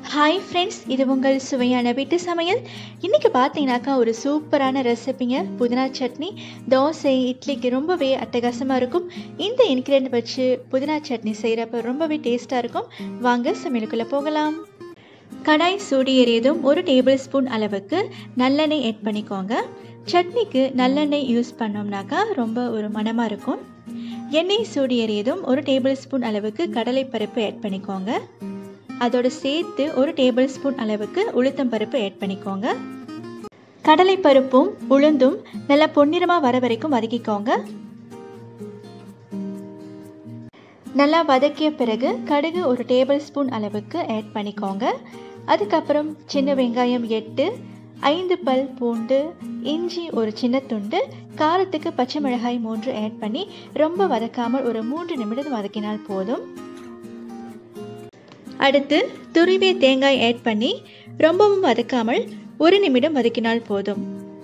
hi friends இது உங்கள் சுவையான வீட்டு சமையல் இன்றைக்கி பார்த்தீங்கன்னாக்கா ஒரு சூப்பரான ரெசிபிங்க புதினா சட்னி தோசை இட்லிக்கு ரொம்பவே அட்டகாசமாக இருக்கும் இந்த இன்க்ரீடியன்ட் வச்சு புதினா சட்னி செய்கிறப்ப ரொம்பவே டேஸ்ட்டாக இருக்கும் வாங்க சமையலுக்குள்ளே போகலாம் கடாய் சூடி எறியதும் ஒரு டேபிள் ஸ்பூன் அளவுக்கு நல்லெண்ணெய் ஆட் பண்ணிக்கோங்க சட்னிக்கு நல்லெண்ணெய் யூஸ் பண்ணோம்னாக்கா ரொம்ப ஒரு மணமாக இருக்கும் எண்ணெய் சூடி எறியதும் ஒரு டேபிள் ஸ்பூன் அளவுக்கு கடலைப்பருப்பு ஆட் பண்ணிக்கோங்க அதோடு சேர்த்து ஒரு டேபிள் ஸ்பூன் அளவுக்கு உளுத்தம் பருப்பு ஆட் பண்ணிக்கோங்க கடலை பருப்பும் உளுந்தும் நல்லா பொன்னிறமாக வர வரைக்கும் வதக்கிக்கோங்க நல்லா வதக்கிய பிறகு கடுகு ஒரு டேபிள் ஸ்பூன் அளவுக்கு ஆட் பண்ணிக்கோங்க அதுக்கப்புறம் சின்ன வெங்காயம் எட்டு ஐந்து பல் பூண்டு இஞ்சி ஒரு சின்ன துண்டு காரத்துக்கு பச்சை மிளகாய் மூன்று ஆட் பண்ணி ரொம்ப வதக்காமல் ஒரு மூன்று நிமிடம் வதக்கினால் போதும் அடுத்து துருவிய தேங்காய் ஆட் பண்ணி ரொம்பவும் வதக்காமல் ஒரு நிமிடம் வதக்கினால் போதும்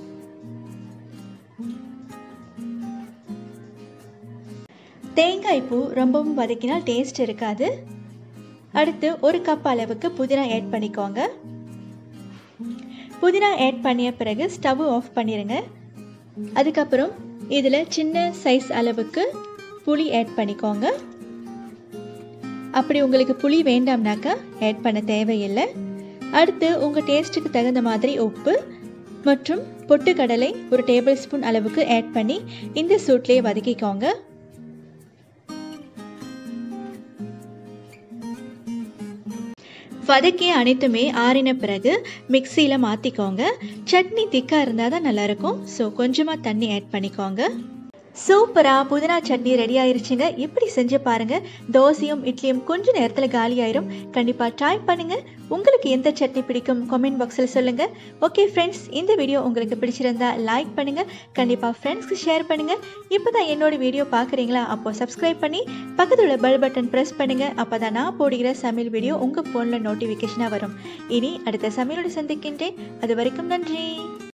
தேங்காய் பூ ரொம்பவும் வதக்கினால் டேஸ்ட் இருக்காது அடுத்து ஒரு கப் அளவுக்கு புதினா ஆட் பண்ணிக்கோங்க புதினா ஆட் பண்ணிய பிறகு ஸ்டவ் ஆஃப் பண்ணிடுங்க அதுக்கப்புறம் இதில் சின்ன சைஸ் அளவுக்கு புளி ஆட் பண்ணிக்கோங்க அப்படி உங்களுக்கு புளி வேண்டாம்னாக்கா ஆட் பண்ண தேவையில்லை அடுத்து உங்கள் டேஸ்ட்டுக்கு தகுந்த மாதிரி உப்பு மற்றும் பொட்டுக்கடலை ஒரு டேபிள் ஸ்பூன் அளவுக்கு ஆட் பண்ணி இந்த சூட்லேயே வதக்கிக்கோங்க வதக்கி அனைத்துமே ஆறின பிறகு மிக்சியில் மாற்றிக்கோங்க சட்னி திக்காக இருந்தால் தான் நல்லாயிருக்கும் ஸோ கொஞ்சமாக தண்ணி ஆட் பண்ணிக்கோங்க சூப்பராக புதினா சட்னி ரெடி ஆயிருச்சுங்க இப்படி செஞ்சு பாருங்கள் தோசையும் இட்லியும் கொஞ்சம் நேரத்தில் காலி ஆயிரும் கண்டிப்பாக ட்ரை பண்ணுங்கள் உங்களுக்கு எந்த சட்னி பிடிக்கும் கமெண்ட் பாக்ஸில் சொல்லுங்கள் ஓகே ஃப்ரெண்ட்ஸ் இந்த வீடியோ உங்களுக்கு பிடிச்சிருந்தா லைக் பண்ணுங்கள் கண்டிப்பாக ஃப்ரெண்ட்ஸ்க்கு ஷேர் பண்ணுங்கள் இப்போ தான் என்னோட வீடியோ பார்க்குறீங்களா அப்போ சப்ஸ்கிரைப் பண்ணி பக்கத்தில் உள்ள பெல் பட்டன் ப்ரெஸ் பண்ணுங்கள் அப்போ தான் நான் போடுகிற சமையல் வீடியோ உங்கள் ஃபோனில் நோட்டிஃபிகேஷனாக வரும் இனி அடுத்த சமையலோடு சந்திக்கின்றேன் அது வரைக்கும் நன்றி